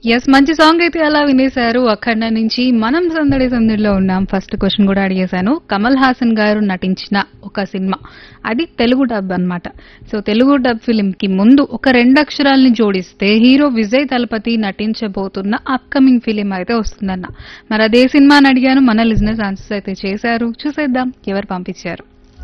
yes మంచి song అయితే అలా వినేశారు అఖండ నుంచి మనం సందడి సందడిలో ఉన్నాం ఫస్ట్ క్వశ్చన్ కూడా అడిగేశాను కమల్ హాసన్ గారు నటించిన ఒక సినిమా అది తెలుగు డబ్ అన్నమాట సో తెలుగు డబ్ ఫిలిం కి ముందు ఒక రెండు అక్షరాల్ని జోడిస్తే హీరో విజయ్ తలపతి నటించబోతున్న అప్కమింగ్ ఫిలిం అయితే వస్తుందన్న మరి అదే సినిమా అని అడిగాను మన లిజినెస్ ఆన్సర్స్ అయితే చేశారు చూసేద్దాం ఎవరు పంపించారు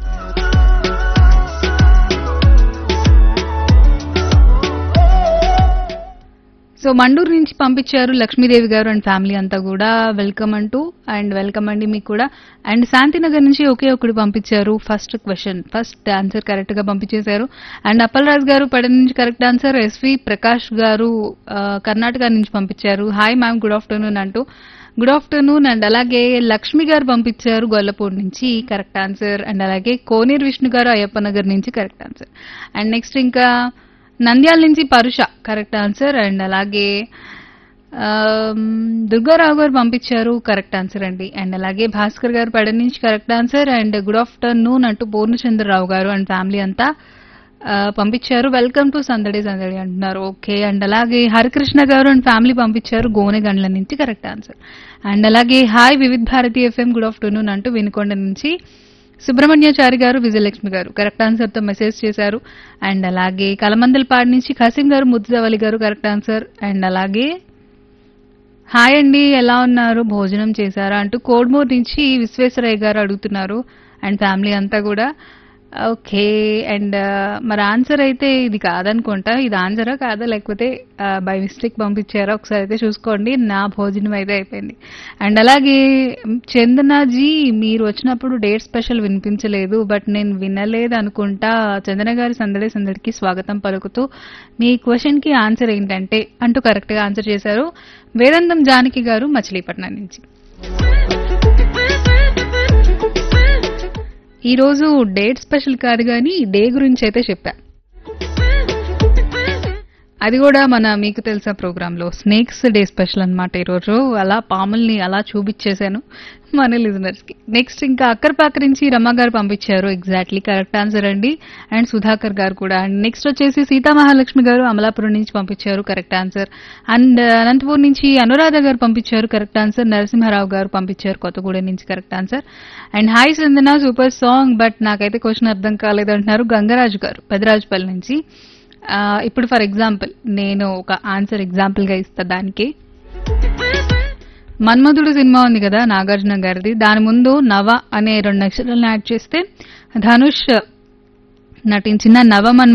సో మండూరు నుంచి పంపించారు లక్ష్మీదేవి గారు అండ్ ఫ్యామిలీ అంతా కూడా వెల్కమ్ అంటూ అండ్ వెల్కమ్ అండి మీకు కూడా అండ్ శాంతినగర్ నుంచి ఒకే ఒకటి పంపించారు first question first answer correct గా పంపించేశారు అండ్ అప్పలరాజ్ గారు పడ నుంచి కరెక్ట్ ఆన్సర్ ఎస్వి ప్రకాష్ గారు ఆ, కర్ణాటక నుంచి పంపించారు హాయ్ మ్యామ్ గుడ్ ఆఫ్టర్నూన్ అంటూ గుడ్ ఆఫ్టర్నూన్ అండ్ అలాగే లక్ష్మి గారు పంపించారు గొల్లపూడి నుంచి కరెక్ట్ ఆన్సర్ అండ్ అలాగే కోనేరు విష్ణు గారు అయ్యప్ప నగర్ నుంచి కరెక్ట్ ఆన్సర్ అండ్ నెక్స్ట్ ఇంకా నంద్యాల నుంచి పరుష కరెక్ట్ ఆన్సర్ అండ్ అలాగే ఆమ్, దుర్గారావు గారు పంపించారు కరెక్ట్ ఆన్సర్ అండి అండ్ అలాగే భాస్కర్ గారు పడ నుంచి correct answer and good afternoon అంటూ పూర్ణచంద్రరావు గారు అండ్ ఫ్యామిలీ అంతా ఆ, పంపించారు వెల్కమ్ టు సందడి సందడి అంటున్నారు ఓకే అండ్ అలాగే హరికృష్ణ గారు అండ్ ఫ్యామిలీ పంపించారు గోనెగండ్ల నుంచి కరెక్ట్ ఆన్సర్ అండ్ అలాగే hi Vividh Bharati FM good afternoon అంటూ వినుకొండ నుంచి సుబ్రహ్మణ్యాచారి గారు విజయలక్ష్మి గారు కరెక్ట్ ఆన్సర్ తో మెసేజ్ చేశారు అండ్ అలాగే కలమందలపాడు నుంచి Khasim garu Muddujavali garu correct answer and అలాగే హాయ్ అండి ఎలా ఉన్నారు భోజనం చేశారా అంటూ కోడ్మూర్ నుంచి విశ్వేశ్వరయ్య గారు అడుగుతున్నారు అండ్ ఫ్యామిలీ అంతా కూడా ఓకే అండ్ మరి ఆన్సర్ అయితే ఇది కాదనుకుంటా ఇది ఆన్సరా కాదా లేకపోతే బై మిస్టేక్ పంపించారా ఒకసారి అయితే చూసుకోండి నా భోజనం అయితే అయిపోయింది అండ్ అలాగే చందనాజీ మీరు వచ్చినప్పుడు డేట్ స్పెషల్ వినిపించలేదు బట్ నేను వినలేదు అనుకుంటా చందన గారి సందడి సందడికి స్వాగతం పలుకుతూ మీ క్వశ్చన్ కి ఆన్సర్ ఏంటంటే అంటూ కరెక్ట్ గా ఆన్సర్ చేశారు వేదాంతం జానకి గారు మచిలీపట్నం నుంచి ఈ రోజు డేట్ స్పెషల్ కాదు కానీ డే గురించి అయితే చెప్పా అది కూడా మన మీకు తెలుసా ప్రోగ్రామ్ లో స్నేక్స్ డే స్పెషల్ అన్నమాట ఈరోజు అలా పాముల్ని అలా చూపించేశాను మన లిజనర్స్ కి నెక్స్ట్ ఇంకా అక్కర్పాక నుంచి రమ గారు పంపించారు ఎగ్జాక్ట్లీ కరెక్ట్ ఆన్సర్ అండి అండ్ సుధాకర్ గారు కూడా అండ్ నెక్స్ట్ వచ్చేసి సీతా మహాలక్ష్మి గారు అమలాపురం నుంచి పంపించారు కరెక్ట్ ఆన్సర్ అండ్ అనంతపూర్ నుంచి అనురాధ గారు పంపించారు కరెక్ట్ ఆన్సర్ నరసింహారావు గారు పంపించారు కొత్తగూడెం నుంచి correct answer and hi Sandana super song but నాకైతే క్వశ్చన్ అర్థం కాలేదు అంటున్నారు గంగరాజు గారు పెదరాజుపల్లి నుంచి ఆ, ఇప్పుడు ఫర్ ఎగ్జాంపుల్ నేను ఒక ఆన్సర్ ఎగ్జాంపుల్ గా ఇస్తా దానికి మన్మధుడు సినిమా ఉంది కదా నాగార్జున గారిది దాని ముందు నవ అనే రెండు అక్షరాలను యాడ్ చేస్తే ధనుష్ నటించిన నవ